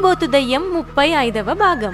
తిండిపోతు దయ్యం ముప్పై ఐదవ భాగం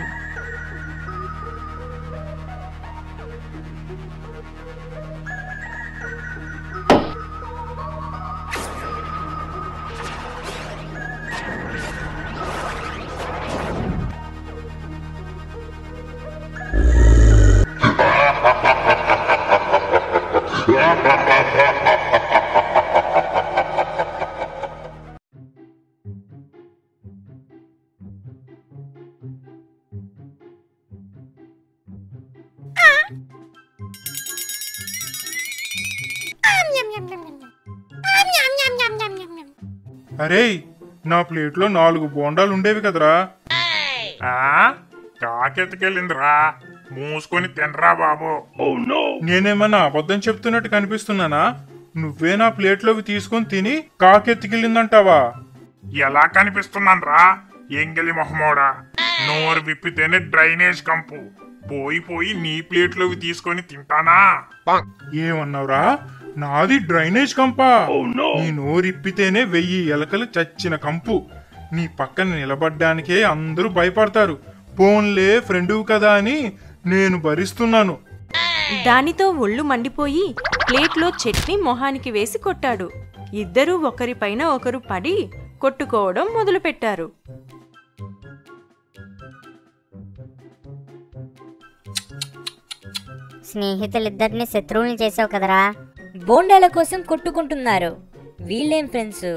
అరే నా ప్లేట్లో నాలుగు బోండాలు ఉండేవి కదరా ఆ కాకెత్తుకెళ్ళిందిరా మూసుకొని తినరా బాబు నేనేమన్నా అబద్ధం చెప్తున్నట్టు కనిపిస్తున్నానా నువ్వే నా ప్లేట్లోకి తీసుకొని తిని కాకెత్తికెళ్ళిందంటావా ఎలా కనిపిస్తున్నాన్రా ఎంగిలి మొహమోడా నోరు విప్పితేనే డ్రైనేజ్ కంపు పోయి పోయి నీ ప్లేట్లోకి తీసుకొని తింటానా ఏమన్నావురా నాది డ్రైనేజ్ కంపా నీ నోరిప్పితేనే వెయ్యి ఎలకలు చచ్చిన కంపు నీ పక్కన నిలబడ్డానికే అందరూ భయపడతారు పోన్లే ఫ్రెండు కదా అని నేను భరిస్తున్నాను దానితో ఒళ్ళు మండిపోయి ప్లేట్లో చట్నీ మొహానికి వేసి కొట్టాడు ఇద్దరూ ఒకరిపైన ఒకరు పడి కొట్టుకోవడం మొదలుపెట్టారు స్నేహితులిద్దరిని శత్రువుల్ని చేసావు కదరా బోండాల కోసం కొట్టుకుంటున్నారు వీళ్ళేం ఫ్రెండ్స్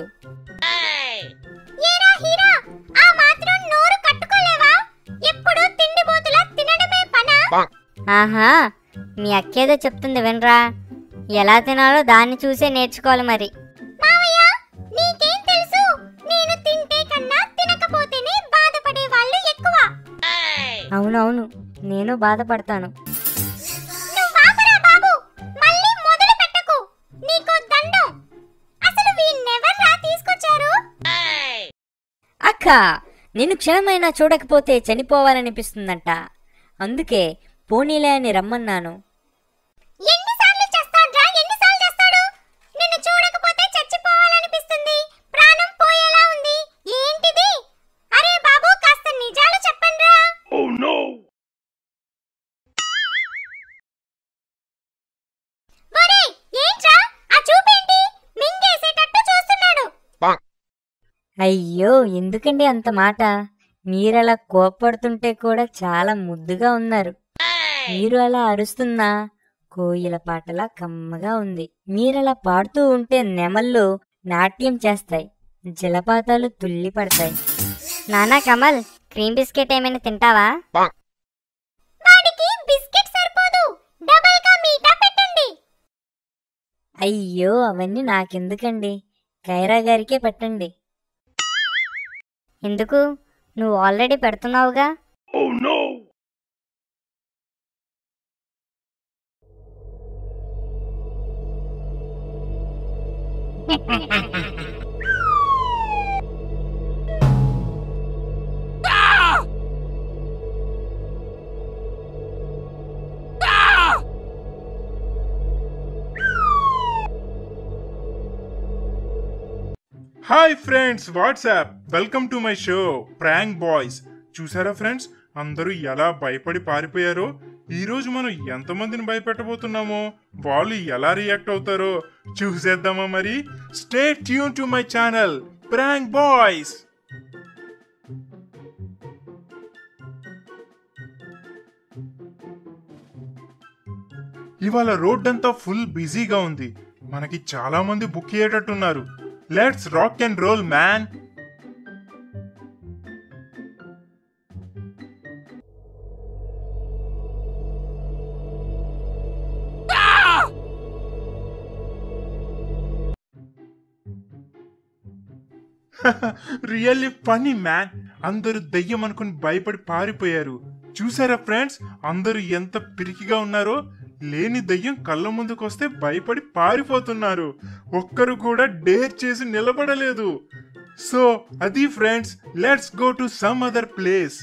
ఏరా హీరా ఆ మాత్రం నోరు కట్టుకోలేవా ఎప్పుడు తిండిపోతులా తినడమే పనా ఆహా మీ అక్కేదో చెప్తుంది వినరా ఎలా తినాలో దాన్ని చూసే నేర్చుకోవాలి మరి మావయ్య నీకేం తెలుసు నేను తింటే కన్నా తినకపోతేనే బాధపడే వాళ్ళు ఎక్కువ అవునవును నేను బాధపడతాను నువ్వాపరా బాబు మళ్ళీ మొదలు పెట్టకు నీకో దండం అసలు వీణ్ణెవర్రా తీసుకొచ్చారు అక్క నిన్ను క్షణమైనా చూడకపోతే చనిపోవాలనిపిస్తుందంట అందుకే పోనీలే అని రమ్మన్నాను ఎన్నిసార్లు చేస్తాడ్రా ఎన్నిసార్లు చేస్తాడు నిన్ను చూడకపోతే చచ్చిపోవాలనిపిస్తుంది ప్రాణం పోయేలా ఉంది ఏంటిది అరే బాబు కాస్త నిజాలు చెప్పండిరా ఒరేయ్, ఏంట్రా ఆ చూపేంటి మింగేసేటట్టు చూస్తున్నాడు అయ్యో ఎందుకండి అంత మాట మీరలా కోప్పడుతుంటే కూడా చాలా ముద్దుగా ఉన్నారు మీరు అలా అరుస్తున్నా కోయిల పాటలా కమ్మగా ఉంది మీరలా పాడుతూ ఉంటే నెమళ్ళు నాట్యం చేస్తాయి జలపాతాలు తుల్లి పడతాయి నానా కమల్ క్రీమ్ బిస్కెట్ ఏమైనా తింటావా వాడికి బిస్కెట్ సరిపోదు డబల్ గా మీఠా పెట్టండి అయ్యో అవన్నీ నాకెందుకండి కైరా గారికే పెట్టండి ఎందుకు నువ్వు ఆల్రెడీ పెడుతున్నావుగా hi friends what's up welcome to my show prank boys చూసారా ఫ్రెండ్స్ అందరూ ఎలా భయపడి పారిపోయారో ఈ రోజు మనం ఎంతమందిని భయపెట్టబోతున్నామో వాళ్ళు ఎలా రియాక్ట్ అవుతారో చూసేద్దామా మరి stay tune to my channel prank boys ఇవాళ రోడ్ అంతా ఫుల్ బిజీగా ఉంది మనకి చాలా మంది బుక్ అయ్యేటట్టున్నారు let's rock and roll man really funny man అందరూ దయ్యం అనుకుని భయపడి పారిపోయారు చూసారా ఫ్రెండ్స్ అందరూ ఎంత పిరికిగా ఉన్నారో లేని దయ్యం కళ్ళ ముందుకొస్తే భయపడి పారిపోతున్నారు ఒక్కరు కూడా డేర్ చేసి నిలబడలేదు సో అది friends let's go to some other place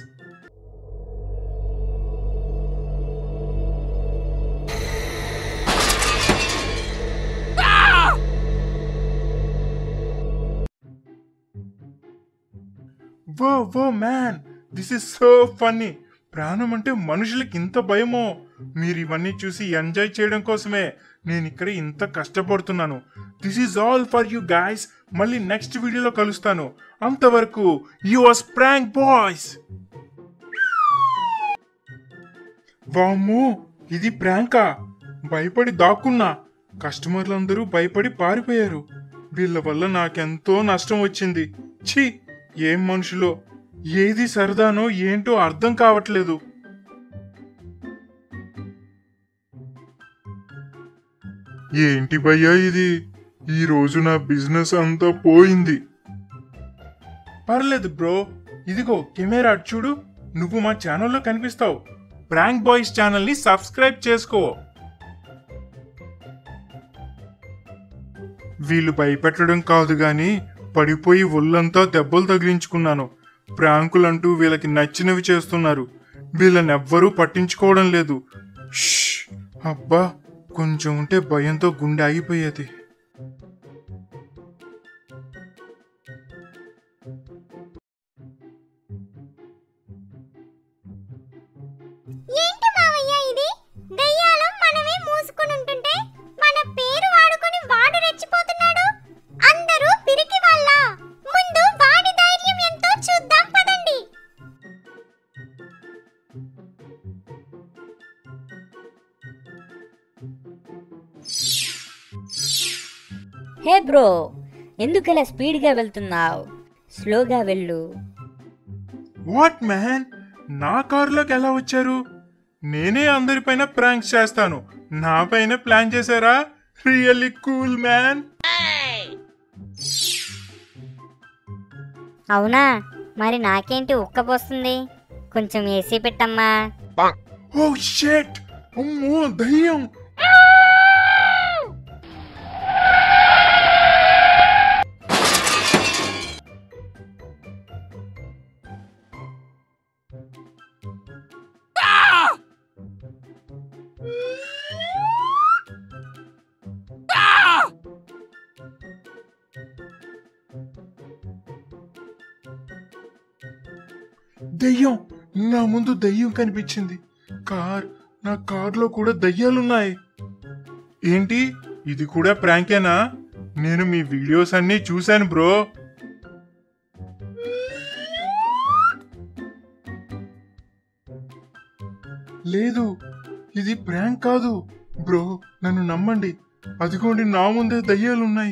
whoa whoa man this is so funny ప్రాణం అంటే మనుషులకి ఇంత భయమో మీరు ఇవన్నీ చూసి ఎంజాయ్ చేయడం కోసమే నేను ఇక్కడ ఇంత కష్టపడుతున్నాను this is all for you guys మళ్ళీ నెక్స్ట్ వీడియోలో కలుస్తాను అంతవరకు యు వాస్ ప్రాంక్ బాయ్స్ వామ్మో ఇది ప్రాంకా భయపడి దాక్కున్నా కస్టమర్లందరూ భయపడి పారిపోయారు వీళ్ళ వల్ల నాకెంతో నష్టం వచ్చింది ఛీ ఏం మనుషులో ఏది సరదానో ఏంటో అర్థం కావట్లేదు ఏంటి భయ్యా ఇది ఈ రోజు నా బిజినెస్ అంతా పోయింది పర్లేదు బ్రో ఇదిగో కెమెరా అటు చూడు నువ్వు మా ఛానల్లో కనిపిస్తావు ప్రాంక్ బాయ్స్ ఛానల్ని సబ్స్క్రైబ్ చేసుకో వీళ్ళు భయపెట్టడం కాదు గాని పడిపోయి ఒళ్ళంతా దెబ్బలు తగిలించుకున్నాను ప్రాంకులంటూ వీళ్ళకి నచ్చినవి చేస్తున్నారు వీళ్ళనెవ్వరూ పట్టించుకోవడం లేదు షష్! అబ్బా కొంచెం ఉంటే భయంతో గుండె ఆగిపోయేది ఏంటి మావయ్య ఇది దెయ్యాలు మనమే మూసుకుని ఉంటుంటే మన పేరు వాడుకొని వాడు రెచ్చిపోతున్నాడు అందరూ పిరికి వాళ్ళ ముందు వాడి ధైర్యం ఎంతో చూద్దాం పదండి హే బ్రో ఎందుకలా స్పీడ్గా వెళ్తున్నావు స్లోగా వెళ్ళు వాట్ మ్యాన్ నా కారులోకి ఎలా వచ్చారు నేనే అందరిపైన ప్రాంక్స్ చేస్తాను నా పైన ప్లాన్ చేశారా రియల్లీ కూల్ మ్యాన్ అవునా మరి నాకేంటి ఉక్కపోస్తుంది కొంచెం ఏసీ పెట్టమ్మా ఓ షేట్ అమ్మో దయ్యం దయ్యం నా ముందు దయ్యం కనిపించింది కార్ నా కార్లో కూడా దయ్యాలున్నాయి ఏంటి ఇది కూడా ప్రాంకేనా నేను మీ వీడియోస్ అన్నీ చూశాను బ్రో లేదు ఇది ప్రాంక్ కాదు బ్రో నన్ను నమ్మండి అదిగోండి నా ముందే దయ్యాలున్నాయి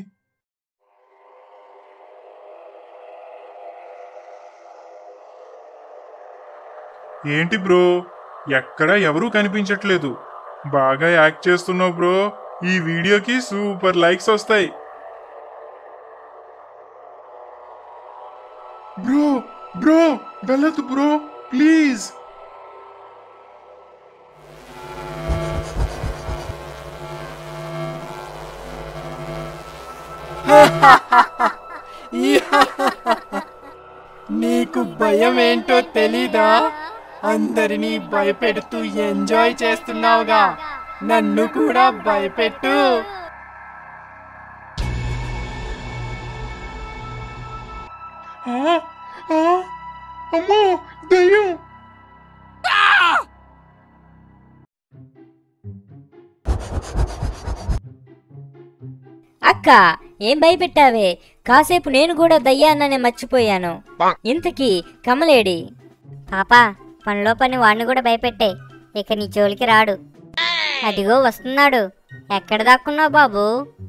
ఏంటి బ్రో ఎక్కడ ఎవరూ కనిపించట్లేదు బాగా యాక్ట్ చేస్తున్నావు బ్రో ఈ వీడియోకి సూపర్ లైక్స్ వస్తాయి బ్రో బ్రో వెళ్ళదు బ్రో ప్లీజ్ నీకు భయం ఏంటో తెలీదా అందరినీ భయపెడుతూ ఎంజాయ్ చేస్తున్నావుగా నన్ను కూడా భయపెట్టు ఆ, ఆ, అమ్మో దయ్యం అక్క ఏం భయపెట్టావే కాసేపు నేను కూడా దయ్యాన్ననే మర్చిపోయాను ఇంతకీ కమలేడి పాపా పనిలో పని వాడిని కూడా భయపెట్టే ఇక నీ జోలికి రాడు అదిగో వస్తున్నాడు ఎక్కడ దాక్కున్నావు బాబు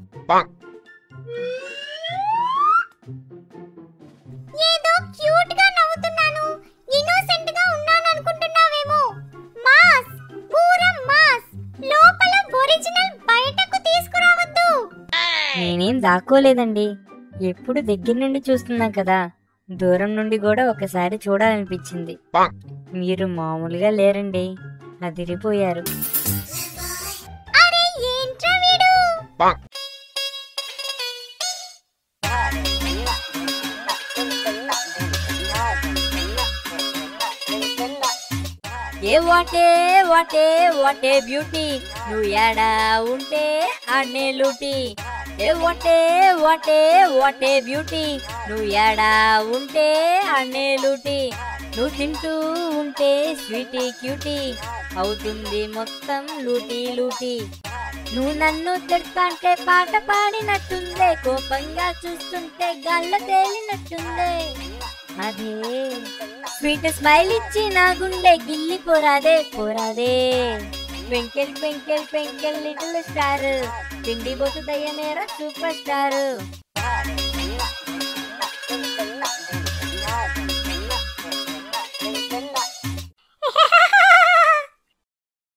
ఏదో క్యూట్ గా నవ్వుతున్నాను ఇన్నోసెంట్ గా ఉన్నాను అనుకుంటున్నావేమో మాస్ పూరా మాస్ లోపల ఒరిజినల్ బయటకు తీసుకురావద్దు నేనేం దాక్కోలేదండి ఎప్పుడు దగ్గర నుండి చూస్తున్నా కదా దూరం నుండి కూడా ఒకసారి చూడాలనిపించింది మీరు మామూలుగా లేరండి అదిరిపోయారు అరే ఏంట్రా వీడు ఏ వాటే వాటే వాటే బ్యూటీ నువ్వు ఏడా ఉంటే అన్నే లూటీ ఏ వాటే వాటే వాటే బ్యూటీ నువ్వు ఏడా ఉంటే అన్నే లూటి నువ్వు తింటూ ఉంటే స్వీటీ క్యూటీ అవుతుంది మొత్తం లూటీ లూటీ నువ్వు నన్ను తిడతాంటే పాట పాడినట్టుందే కోపంగా చూస్తుంటే గల్ల తేలినట్టుందే అదే స్వీట్ స్మైల్ ఇచ్చి నా గుండె గిల్లి పోరాదే పోరాదే twinkle twinkle twinkle little star పిండి బొట్టు దయ్యమేరా సూపర్ స్టార్